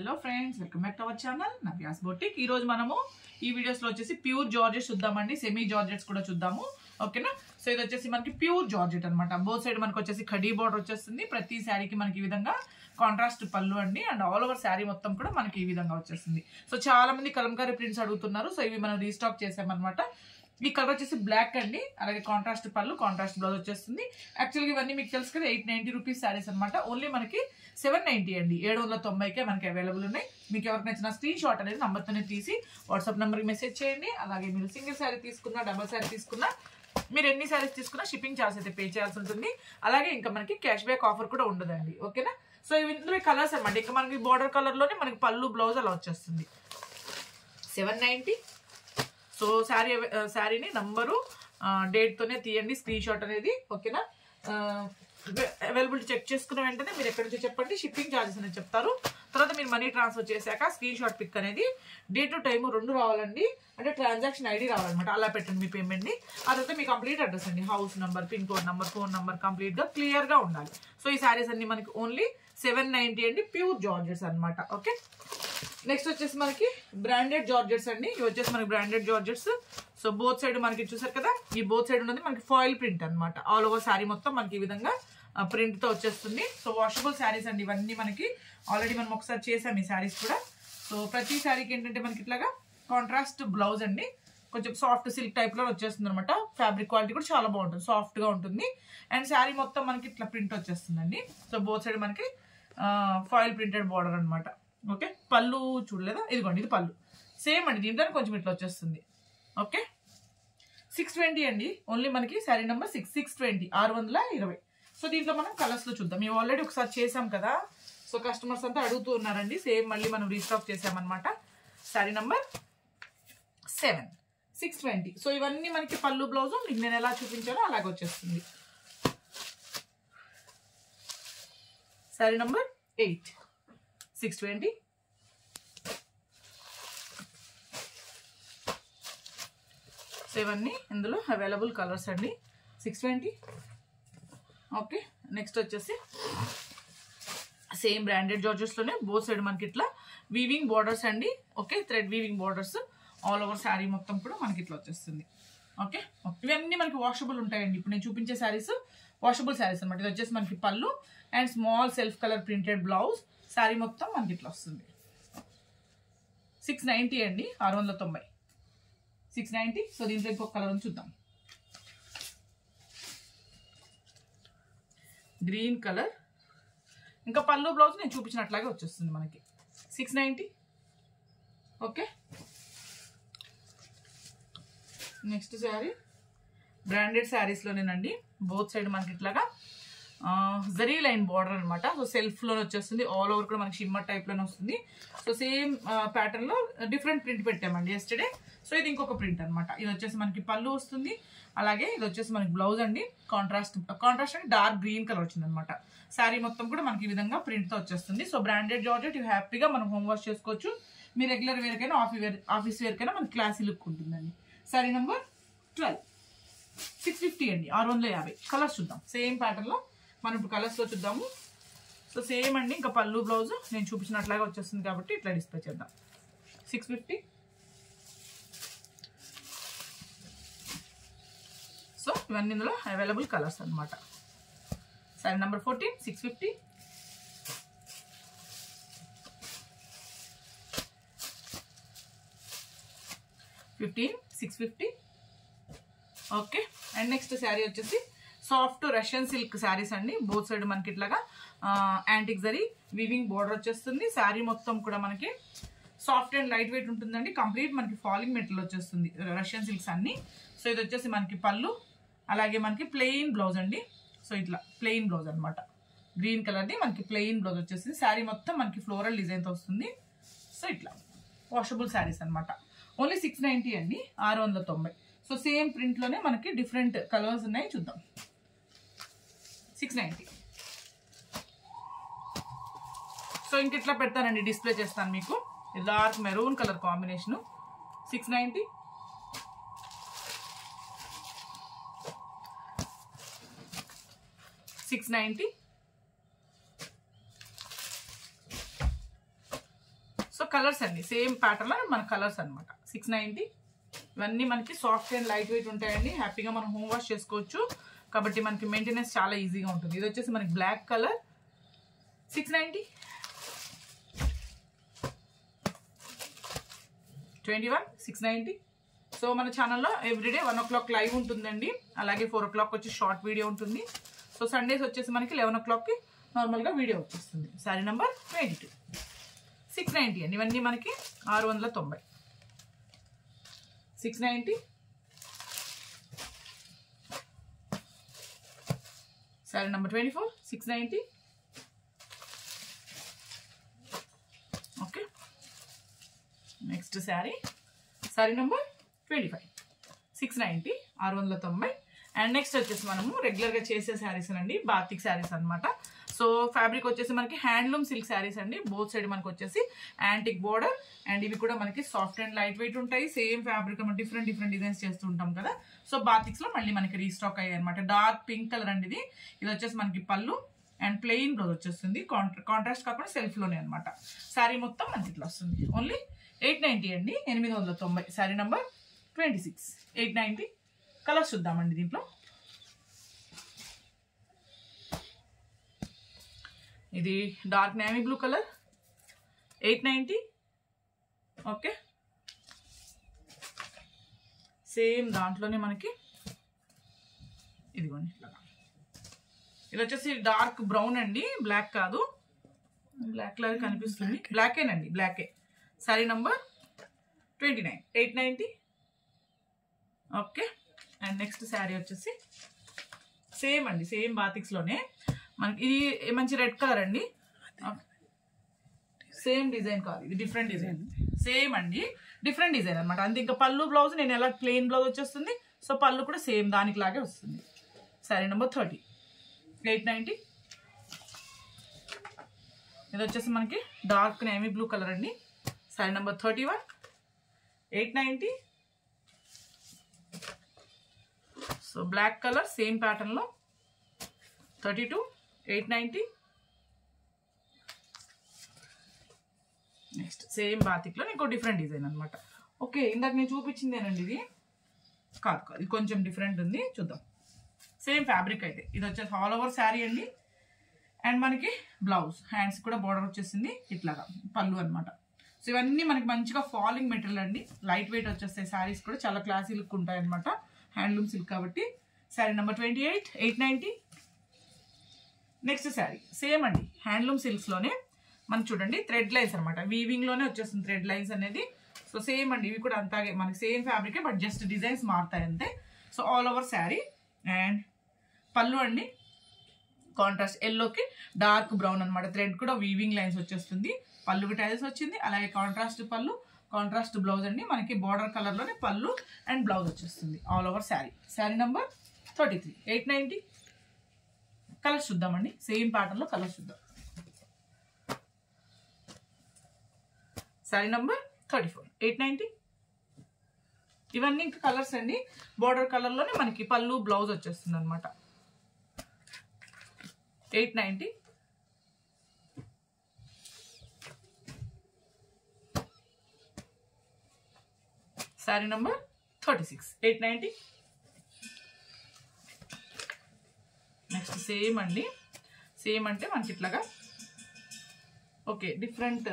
hello friends welcome back to our channel Navya's boutique ఈ రోజు మనము ఈ వీడియోస్ లో వచ్చేసి ప్యూర్ జార్జెట్స్ చూద్దామండి సెమీ జార్జెట్స్ కూడా చూద్దాము ఓకేనా సో ఇది వచ్చేసి మనకి ప్యూర్ జార్జెట్ అనమాట బోత్ సైడ్ మనకి వచ్చేసి కడీ బార్డర్ వచ్చేస్తుంది ప్రతి శారీకి మనకి ఈ విధంగా కాంట్రాస్ట్ పళ్ళు అండి అండ్ ఆల్ ఓవర్ శారీ మొత్తం కూడా మనకి ఈ విధంగా వచ్చేస్తుంది సో చాలా మంది కలంకారీ ప్రింట్స్ అడుగుతున్నారు సో ఇవి మనం రీస్టాక్ చేసామన్నమాట ఈ కలర్ వచ్చేసి బ్లాక్ అండి అలాగే కాంట్రాస్ట్ పళ్ళు కాంట్రాస్ట్ బ్లౌజ్ వచ్చేస్తుంది యాక్చువల్గా ఇవన్నీ మీకు తెలుసు కదా ఎయిట్ నైన్టీ రూపీస్ శారీస్ అనమాట ఓన్లీ మనకి సెవెన్ నైన్టీ అండి ఏడు వందల తొంభైకే మనకి అవైలబుల్ ఉన్నాయి మీకు ఎవరికి నచ్చిన స్క్రీన్ షాట్ అనేది నంబర్తోనే తీసి వాట్సాప్ నెంబర్కి మెసేజ్ చేయండి అలాగే మీరు సింగిల్ శారీ తీసుకున్నా డబల్ శారీ తీసుకున్నా మీరు ఎన్ని శారీస్ తీసుకున్నా షిప్పింగ్ ఛార్జ్ అయితే పే చేయాల్సి ఉంటుంది అలాగే ఇంకా మనకి క్యాష్ బ్యాక్ ఆఫర్ కూడా ఉండదండి ఓకేనా సో ఇవి ఇందులో కలర్స్ అనమాట ఇంకా మనకి బార్డర్ కలర్లోనే మనకి పళ్ళు బ్లౌజ్ అలా వచ్చేస్తుంది సెవెన్ నైంటీ సో శారీ శారీని నంబరు డేట్తోనే తీయండి స్క్రీన్ షాట్ అనేది ఓకేనా అవైలబిలిటీ చెక్ చేసుకున్న వెంటనే మీరు ఎక్కడి నుంచి చెప్పండి షిప్పింగ్ ఛార్జెస్ అనేది చెప్తారు తర్వాత మీరు మనీ ట్రాన్స్ఫర్ చేశాక స్క్రీన్ షాట్ పిక్ అనేది డే టు టైం రెండు రావాలండి అంటే ట్రాన్సాక్షన్ ఐడి రావాలన్నమాట అలా పెట్టండి మీ పేమెంట్ని ఆ తర్వాత మీ కంప్లీట్ అడ్రస్ అండి house number pin code number phone number కంప్లీట్గా క్లియర్గా ఉండాలి సో ఈ శారీస్ అన్ని మనకి ఓన్లీ సెవెన్ నైంటీ అండి ప్యూర్ జార్జెట్స్ అనమాట ఓకే నెక్స్ట్ వచ్చేసి మనకి బ్రాండెడ్ జార్జెట్స్ అండి ఇవి వచ్చేసి మనకి branded georgettes so both side మనకి చూసారు కదా ఈ బోత్ సైడ్ ఉన్నది మనకి ఫాయిల్ ప్రింట్ అనమాట ఆల్ ఓవర్ శారీ మొత్తం మనకి ఈ విధంగా ప్రింట్ తో వచ్చేస్తుంది సో వాషబుల్ శారీస్ అండి ఇవన్నీ మనకి ఆల్రెడీ మనం ఒకసారి చేసాం ఈ శారీస్ కూడా సో ప్రతి శారీకి ఏంటంటే మనకి ఇట్లాగా కాంట్రాస్ట్ బ్లౌజ్ అండి కొంచెం సాఫ్ట్ సిల్క్ టైప్ లో వచ్చేస్తుంది అనమాట ఫ్యాబ్రిక్ క్వాలిటీ కూడా చాలా బాగుంటుంది సాఫ్ట్ గా ఉంటుంది అండ్ శారీ మొత్తం మనకి ఇట్లా ప్రింట్ వచ్చేస్తుందండి సో బోత్ సైడ్ మనకి ఫాయిల్ ప్రింటెడ్ బార్డర్ అనమాట ఓకే పళ్ళు చూడలేదా ఇదిగోండి ఇది పళ్ళు సేమ్ అండి దీంట్లో కొంచెం ఇట్లా వచ్చేస్తుంది ఓకే సిక్స్ ట్వంటీ అండి ఓన్లీ మనకి sari number six six twenty ఆరు వందల ఇరవై సో దీంట్లో మనం కలర్స్ లో చూద్దాం మేము ఆల్రెడీ ఒకసారి చేసాం కదా సో కస్టమర్స్ అంతా అడుగుతూ ఉన్నారండి సేమ్ మళ్ళీ మనం రీస్టాక్ చేసామన్నమాట sari number seven six twenty so ఇవన్నీ మనకి పళ్ళు బ్లౌజ్ మీకు నేను ఎలా చూపించానో అలాగే వచ్చేస్తుంది sari number eight six twenty so ఇవన్నీ ఇందులో అవైలబుల్ కలర్స్ అండి సిక్స్ ట్వంటీ ఓకే నెక్స్ట్ వచ్చేసి సేమ్ బ్రాండెడ్ జార్జెస్లోనే బోత్ సైడ్ మనకి ఇట్లా వీవింగ్ బార్డర్స్ అండి okay thread weaving borders all over sari మొత్తం కూడా మనకి ఇట్లా వచ్చేస్తుంది ఓకే ఇవన్నీ మనకి వాషబుల్ ఉంటాయండి ఇప్పుడు నేను చూపించే శారీస్ వాషబుల్ శారీస్ అనమాట ఇది వచ్చేసి మనకి పళ్ళు and small self colour printed blouse sari మొత్తం మనకి ఇట్లా వస్తుంది సిక్స్ నైంటీ అండి ఆరు వందల తొంభై సిక్స్ నైంటీ సో దీంట్లో ఇంకొక కలర్ చూద్దాం గ్రీన్ కలర్ ఇంకా పళ్ళు బ్లౌజ్ నేను చూపించినట్లాగే వచ్చేస్తుంది మనకి six ninety okay next sari branded శారీస్లోనేనండి బోత్ సైడ్ మనకి ఇట్లాగా జరీ లైన్ బార్డర్ అనమాట సో సెల్ఫ్లో వచ్చేస్తుంది ఆల్ ఓవర్ కూడా మనకి షిమ్మర్ టైప్లోనే వస్తుంది సో సేమ్ ప్యాటర్న్లో డిఫరెంట్ ప్రింట్ పెట్టామండి ఎస్టర్డే సో ఇది ఇంకొక ప్రింట్ అనమాట ఇది వచ్చేసి మనకి పళ్ళు వస్తుంది అలాగే ఇది వచ్చేసి మనకి బ్లౌజ్ అండి కాంట్రాస్ట్ కాంట్రాస్ట్ అంటే డార్క్ గ్రీన్ కలర్ వచ్చింది అనమాట శారీ మొత్తం కూడా మనకి ఈ విధంగా ప్రింట్తో వచ్చేస్తుంది సో బ్రాండెడ్ జార్జెట్ ఇవి హ్యాపీగా మనం హోమ్ వాష్ చేసుకోవచ్చు మీ రెగ్యులర్ వేర్కైనా ఆఫీస్ వేర్ ఆఫీస్ వేర్కైనా మనకి క్లాసీ లుక్ ఉంటుందండి sari number twelve six fifty అండి ఆరు వందల యాభై కలర్స్ చూద్దాం సేమ్ ప్యాటర్న్లో మనం ఇప్పుడు కలర్స్లో చూద్దాము సో సేమ్ అండి ఇంకా పళ్ళు బ్లౌజ్ నేను చూపించినట్లాగా వచ్చేస్తుంది కాబట్టి ఇట్లా డిస్ప్లే చేద్దాం సిక్స్ ఫిఫ్టీ సో ఇవన్నీ ఇందులో అవైలబుల్ కలర్స్ అనమాట సరే number fourteen six fifty fifteen six fifty okay and next sari వచ్చేసి సాఫ్ట్ రష్యన్ సిల్క్ శారీస్ అండి బోత్ సైడ్ మనకి ఇట్లాగా యాంటిక్ జరీ వివింగ్ బోర్డర్ వచ్చేస్తుంది శారీ మొత్తం కూడా మనకి సాఫ్ట్ అండ్ లైట్ వెయిట్ ఉంటుందండి కంప్లీట్ మనకి ఫాలింగ్ మెటీరియల్ వచ్చేస్తుంది రష్యన్ సిల్క్స్ అన్ని సో ఇది వచ్చేసి మనకి పళ్ళు అలాగే మనకి ప్లెయిన్ బ్లౌజ్ అండి సో ఇట్లా ప్లెయిన్ బ్లౌజ్ అనమాట గ్రీన్ కలర్ది మనకి ప్లెయిన్ బ్లౌజ్ వచ్చేసింది శారీ మొత్తం మనకి ఫ్లోరల్ డిజైన్తో వస్తుంది సో ఇట్లా వాషబుల్ శారీస్ అనమాట ఓన్లీ సిక్స్ నైంటీ అండి ఆరు వందల తొంభై సో సేమ్ ప్రింట్లోనే మనకి డిఫరెంట్ కలర్స్ ఉన్నాయి చూద్దాం సిక్స్ నైంటీ సో ఇంక ఇట్లా పెడతానండి డిస్ప్లే చేస్తాను మీకు dark maroon colour combination six ninety six ninety colours అండి సేమ్ ప్యాటర్న్లో మన కలర్స్ అనమాట సిక్స్ నైంటీ ఇవన్నీ మనకి సాఫ్ట్ అండ్ లైట్ వెయిట్ ఉంటాయండి హ్యాపీగా మనం హోమ్ వాష్ చేసుకోవచ్చు కాబట్టి మనకి మెయింటెనెన్స్ చాలా ఈజీగా ఉంటుంది ఇది వచ్చేసి మనకి black colour six ninety twenty one six ninety so మన ఛానల్లో everyday one o'clock live ఉంటుందండి అలాగే ఫోర్ ఓ క్లాక్ వచ్చి షార్ట్ వీడియో ఉంటుంది సో సండేస్ వచ్చేసి మనకి లెవెన్ ఓ క్లాక్కి నార్మల్గా వీడియో వచ్చేస్తుంది sari number twenty two six ninety అండి ఇవన్నీ మనకి ఆరు వందల తొంభై six ninety sari number twenty four six ninety okay next sari sari number twenty five six ninety ఆరు వందల తొంభై అండ్ నెక్స్ట్ వచ్చేసి మనము రెగ్యులర్గా చేసే శారీస్ అండి బాతిక్ శారీస్ అనమాట సో ఫ్యాబ్రిక్ వచ్చేసి మనకి హ్యాండ్లూమ్ సిల్క్ శారీస్ అండి బోత్ సైడ్ మనకి వచ్చేసి యాంటిక్ బోర్డర్ అండ్ ఇవి కూడా మనకి సాఫ్ట్ అండ్ లైట్ వెయిట్ ఉంటాయి సేమ్ ఫ్యాబ్రిక్ మనం డిఫరెంట్ డిఫరెంట్ డిజైన్స్ చేస్తూ ఉంటాం కదా సో బాతిక్స్ లో మళ్ళీ మనకి రీస్టాక్ అయ్యాయి అనమాట డార్క్ పింక్ కలర్ అండి ఇది ఇది వచ్చేసి మనకి పళ్ళు అండ్ ప్లెయిన్ బ్లౌజ్ వచ్చేస్తుంది కాంట్రాస్ట్ కాకుండా సెల్ఫ్ లోనే అనమాట శారీ మొత్తం మనకి ఇట్లా వస్తుంది ఓన్లీ ఎయిట్ నైంటీ అండి ఎనిమిది వందల తొంభై sari number twenty six eight ninety colours చూద్దామండి దీంట్లో ఇది dark navy blue colour eight ninety okay same దాంట్లోనే మనకి ఇదిగోండి ఇట్లాగా ఇది వచ్చేసి డార్క్ బ్రౌన్ అండి బ్లాక్ కాదు బ్లాక్ లాగా కనిపిస్తుంది బ్లాకేనండి బ్లాకే sari number twenty nine eight ninety okay and next sari వచ్చేసి సేమ్ అండి సేమ్ బాతిక్స్లోనే మనకి ఇది మంచి రెడ్ కలర్ అండి సేమ్ డిజైన్ కాదు ఇది డిఫరెంట్ డిజైన్ సేమ్ అండి డిఫరెంట్ డిజైన్ అనమాట అంతే ఇంకా పళ్ళు బ్లౌజ్ నేను ఎలా ప్లెయిన్ బ్లౌజ్ వచ్చేస్తుంది సో పళ్ళు కూడా సేమ్ దానికి లాగే వస్తుంది sari number thirty eight ninety ఇది వచ్చేసి మనకి డార్క్ నేమీ బ్లూ కలర్ అండి sari number thirty one eight ninety so black colour same ప్యాటర్న్లో thirty two eight ninety next same బాతిక్లో ఇంకో డిఫరెంట్ డిజైన్ అనమాట ఓకే ఇందాక నేను చూపించిందేనండి ఇది కాదు కాదు ఇది కొంచెం డిఫరెంట్ ఉంది చూద్దాం సేమ్ ఫ్యాబ్రిక్ అయితే ఇది వచ్చేసి ఆల్ ఓవర్ శారీ అండి అండ్ మనకి బ్లౌజ్ హ్యాండ్స్ కూడా బార్డర్ వచ్చేసింది ఇట్లాగా పళ్ళు అనమాట సో ఇవన్నీ మనకి మంచిగా ఫాలింగ్ మెటీరియల్ అండి లైట్ వెయిట్ వచ్చేస్తాయి శారీస్ కూడా చాలా క్లాసీ లుక్ ఉంటాయి అనమాట హ్యాండ్లూమ్ సిల్క్ కాబట్టి sari number twenty eight eight ninety next sari same అండి హ్యాండ్లూమ్ సిల్క్స్లోనే మనకి చూడండి థ్రెడ్ లైన్స్ అనమాట వీవింగ్లోనే వచ్చేస్తుంది థ్రెడ్ లైన్స్ అనేది సో సేమ్ అండి ఇవి కూడా అంతాగే మనకి సేమ్ ఫ్యాబ్రికే బట్ జస్ట్ డిజైన్స్ మారుతాయి అంతే so all over sari and pallu అండి కాంట్రాస్ట్ ఎల్లోకి డార్క్ బ్రౌన్ అనమాట థ్రెడ్ కూడా వీవింగ్ లైన్స్ వచ్చేస్తుంది పళ్ళుకి టైల్స్ వచ్చింది అలాగే కాంట్రాస్ట్ పళ్ళు కాంట్రాస్ట్ బ్లౌజ్ అండి మనకి బార్డర్ కలర్లోనే పళ్ళు అండ్ బ్లౌజ్ వచ్చేస్తుంది all over sari sari number thirty three eight ninety colours చూద్దామండి సేమ్ ప్యాటర్న్లో కలర్స్ చూద్దాం sari number thirty four eight ninety ఇవన్నీ ఇంకా కలర్స్ అండి బార్డర్ కలర్లోనే మనకి పళ్ళు బ్లౌజ్ వచ్చేస్తుంది అనమాట eight ninety sari number thirty six eight ninety next same అండి సేమ్ అంటే మనకి ఇట్లాగా ఓకే డిఫరెంట్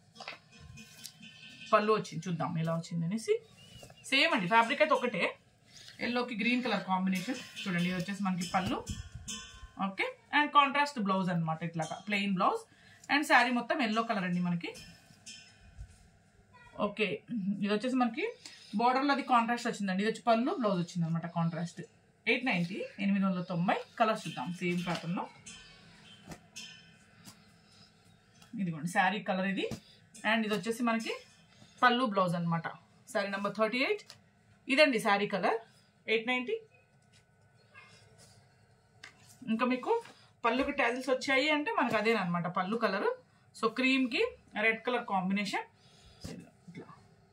పళ్ళు వచ్చింది చూద్దాం ఎలా వచ్చింది అనేసి సేమ్ అండి ఫ్యాబ్రిక్ అయితే ఒకటే ఎల్లోకి గ్రీన్ కలర్ కాంబినేషన్ చూడండి ఇది వచ్చేసి మనకి పళ్ళు ఓకే అండ్ కాంట్రాస్ట్ బ్లౌజ్ అనమాట ఇట్లాగా ప్లెయిన్ బ్లౌజ్ అండ్ శారీ మొత్తం ఎల్లో కలర్ అండి మనకి ఓకే ఇది వచ్చేసి మనకి బార్డర్లో అది కాంట్రాస్ట్ వచ్చిందండి ఇది వచ్చి పళ్ళు బ్లౌజ్ వచ్చింది అనమాట కాంట్రాస్ట్ ఎయిట్ నైంటీ ఎనిమిది వందల తొంభై కలర్స్ చూద్దాం సేమ్ ప్యాటర్న్లో ఇదిగోండి శారీ కలర్ ఇది అండ్ ఇది వచ్చేసి మనకి పళ్ళు బ్లౌజ్ అనమాట శారీ నెంబర్ థర్టీ ఎయిట్ ఇదండి శారీ కలర్ ఎయిట్ నైంటీ ఇంకా మీకు పళ్ళుకి టైల్స్ వచ్చాయి అంటే మనకు అదేనమాట పళ్ళు కలర్ సో క్రీమ్కి రెడ్ కలర్ కాంబినేషన్ ఇట్లా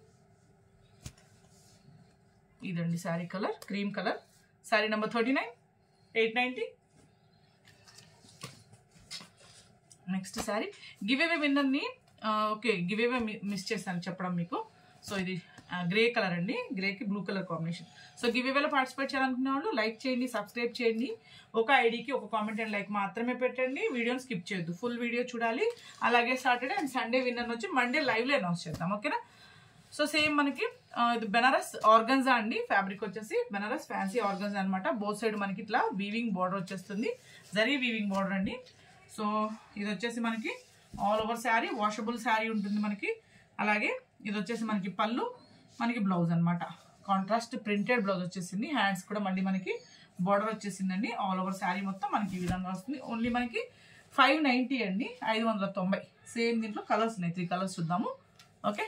ఇదండి sari colour cream colour sari number thirty nine eight ninety next sari give away విన్నర్ని ఓకే గివ్ అవే మిస్ చేశాను చెప్పడం మీకు సో ఇది గ్రే కలర్ అండి గ్రేకి blue colour combination so give అవేలో పార్టిసిపేట్ చేయాలనుకునే వాళ్ళు లైక్ చేయండి సబ్స్క్రైబ్ చేయండి ఒక ఐడికి ఒక కామెంట్ అండ్ లైక్ మాత్రమే పెట్టండి వీడియోని స్కిప్ చేయొద్దు ఫుల్ వీడియో చూడాలి అలాగే సాటర్డే అండ్ సండే విన్నర్ వచ్చి మండే లైవ్లో అనౌన్స్ చేద్దాం ఓకేనా సో సేమ్ మనకి ఆ, ఇది బెనారస్ ఆర్గన్జా అండి ఫ్యాబ్రిక్ వచ్చేసి బెనారస్ ఫ్యాన్సీ ఆర్గన్జా అనమాట బోత్ సైడ్ మనకి ఇట్లా వీవింగ్ బార్డర్ వచ్చేస్తుంది జరీ వీవింగ్ బార్డర్ అండి సో ఇది వచ్చేసి మనకి all over sari washable sari ఉంటుంది మనకి అలాగే ఇది వచ్చేసి మనకి పళ్ళు మనకి బ్లౌజ్ అన్నమాట కాంట్రాస్ట్ ప్రింటెడ్ బ్లౌజ్ వచ్చేసింది హ్యాండ్స్ కూడా మళ్ళీ మనకి బార్డర్ వచ్చేసిందండి ఆల్ ఓవర్ శారీ మొత్తం మనకి ఈ విధంగా వస్తుంది ఓన్లీ మనకి ఫైవ్ నైంటీ అండి ఐదు వందల తొంభై సేమ్ దీంట్లో కలర్స్ ఉన్నాయి త్రీ కలర్స్ చూద్దాము ఓకే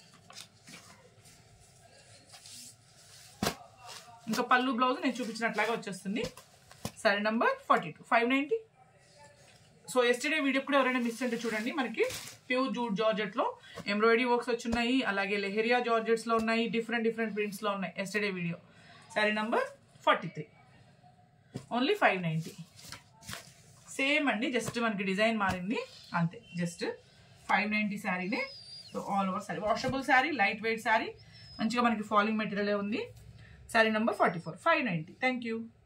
ఇంకా పళ్ళు బ్లౌజ్ నేను చూపించినట్లాగా వచ్చేస్తుంది sari number forty two five ninety so yesterday video కూడా ఎవరైనా మిస్ అంటే చూడండి మనకి ప్యూర్ జూట్ జార్జెట్లో ఎంబ్రాయిడరీ వర్క్స్ వచ్చున్నాయి అలాగే లెహరియా జార్జెట్స్లో ఉన్నాయి డిఫరెంట్ డిఫరెంట్ ప్రింట్స్లో ఉన్నాయి yesterday video sari number forty three only five ninety same అండి జస్ట్ మనకి డిజైన్ మారింది అంతే జస్ట్ ఫైవ్ నైంటీ శారీనే so all over sari washable sari light weight sari మంచిగా మనకి ఫాలింగ్ మెటీరియలే ఉంది sari number forty four five ninety thank you